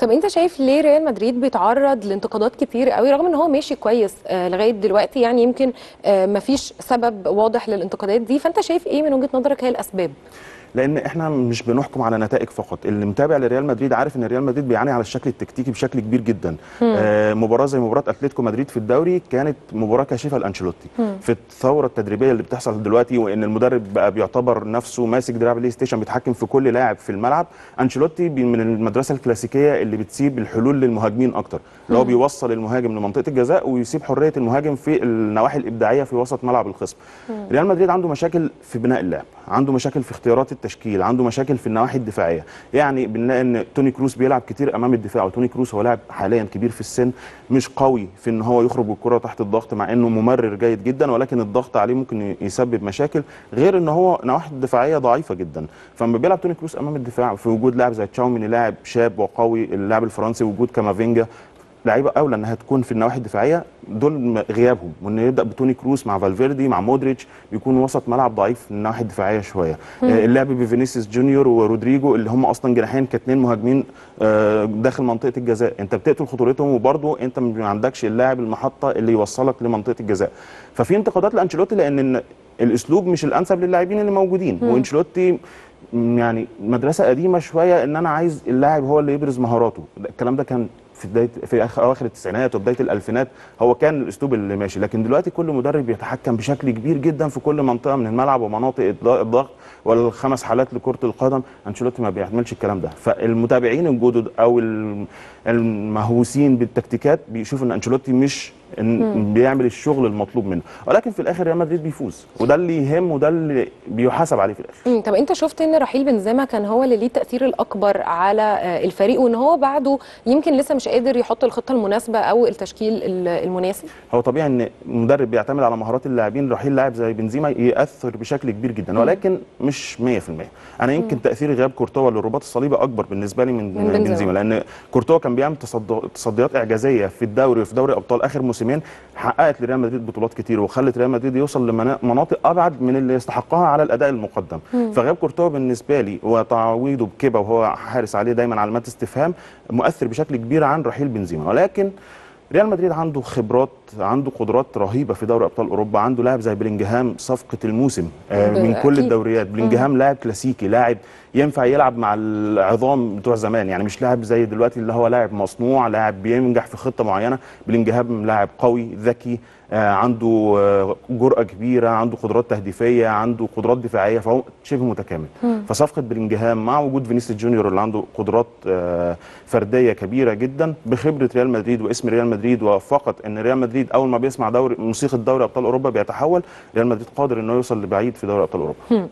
طب انت شايف ليه ريال مدريد بيتعرض لانتقادات كتير قوي رغم ان هو ماشي كويس آه لغايه دلوقتي يعني يمكن آه مفيش سبب واضح للانتقادات دي فانت شايف ايه من وجهه نظرك هي الاسباب لان احنا مش بنحكم على نتائج فقط اللي متابع لريال مدريد عارف ان ريال مدريد بيعاني على الشكل التكتيكي بشكل كبير جدا آه مباراه زي مباراه اتلتيكو مدريد في الدوري كانت مباراه كاشفه لانشيلوتي في الثوره التدريبيه اللي بتحصل دلوقتي وان المدرب بقى بيعتبر نفسه ماسك دراع بلاي ستيشن بيتحكم في كل لاعب في الملعب انشيلوتي من المدرسه الكلاسيكيه اللي بتسيب الحلول للمهاجمين اكتر اللي هو بيوصل المهاجم لمنطقه الجزاء ويسيب حريه المهاجم في النواحي الابداعيه في وسط ملعب الخصم ريال مدريد عنده مشاكل في بناء اللعب عنده مشاكل في اختيارات التشكيل عنده مشاكل في النواحي الدفاعيه يعني بنلاقي ان توني كروس بيلعب كتير امام الدفاع وتوني كروس هو لاعب حاليا كبير في السن مش قوي في ان هو يخرج بالكره تحت الضغط مع انه ممرر جيد جدا ولكن الضغط عليه ممكن يسبب مشاكل غير ان هو نواحي دفاعيه ضعيفه جدا فلما بيلعب توني كروس امام الدفاع في وجود لاعب زي تشاوميني لاعب شاب وقوي اللاعب الفرنسي وجود كامافينجا لعيبه اولى انها تكون في النواحي الدفاعيه دول غيابهم وان يبدا بتوني كروس مع فالفيردي مع مودريتش بيكون وسط ملعب ضعيف من الناحيه الدفاعيه شويه اللعب بفينيسيوس جونيور ورودريجو اللي هم اصلا جناحين كاثنين مهاجمين داخل منطقه الجزاء انت بتقتل خطورتهم وبرضه انت ما عندكش اللاعب المحطه اللي يوصلك لمنطقه الجزاء ففي انتقادات لانشيلوتي لان الاسلوب مش الانسب للاعبين اللي موجودين وانشيلوتي يعني مدرسه قديمه شويه ان انا عايز اللاعب هو اللي يبرز مهاراته الكلام ده كان في بدايه في اواخر التسعينات وبدايه الالفينات هو كان الاسلوب اللي ماشي لكن دلوقتي كل مدرب بيتحكم بشكل كبير جدا في كل منطقه من الملعب ومناطق الضغط والخمس حالات لكره القدم انشيلوتي ما بيعملش الكلام ده فالمتابعين الجدد او المهووسين بالتكتيكات بيشوفوا ان انشيلوتي مش إن بيعمل الشغل المطلوب منه ولكن في الاخر ريال مدريد بيفوز وده اللي يهم وده اللي بيحاسب عليه في الاخر طب انت شفت ان رحيل بنزيما كان هو اللي ليه التاثير الاكبر على الفريق وان هو بعده يمكن لسه مش قادر يحط الخطه المناسبه او التشكيل المناسب هو طبيعي ان مدرب بيعتمد على مهارات اللاعبين رحيل لاعب زي بنزيما ياثر بشكل كبير جدا ولكن مش 100% انا يمكن مم. تاثير غياب كورتوا للرباط الصليبي اكبر بالنسبه لي من, من بنزيما لان كورتوا كان بيعمل تصديات اعجازيه في الدوري وفي دوري ابطال اخر موسمين حققت لريال مدريد بطولات كتير وخلت ريال مدريد يوصل لمناطق ابعد من اللي يستحقها على الاداء المقدم فغياب كورتوا بالنسبه لي وتعويضه بكبا وهو حارس عليه دايما علامات استفهام مؤثر بشكل كبير عن رحيل بنزيما ولكن ريال مدريد عنده خبرات عنده قدرات رهيبه في دوري ابطال اوروبا عنده لاعب زي بلينجهام صفقه الموسم من كل الدوريات بلينجهام لاعب كلاسيكي لاعب ينفع يلعب مع العظام بتوع زمان يعني مش لاعب زي دلوقتي اللي هو لاعب مصنوع لاعب بينجح في خطه معينه بلينجهام لاعب قوي ذكي عنده جرأة كبيرة عنده قدرات تهديفية عنده قدرات دفاعية فهو شبه متكامل مم. فصفقة بلينجهام مع وجود فينيسيوس جونيور اللي عنده قدرات فردية كبيرة جدا بخبرة ريال مدريد واسم ريال مدريد وفقط ان ريال مدريد اول ما بيسمع دوري موسيقى دوري ابطال اوروبا بيتحول ريال مدريد قادر انه يوصل لبعيد في دوري ابطال اوروبا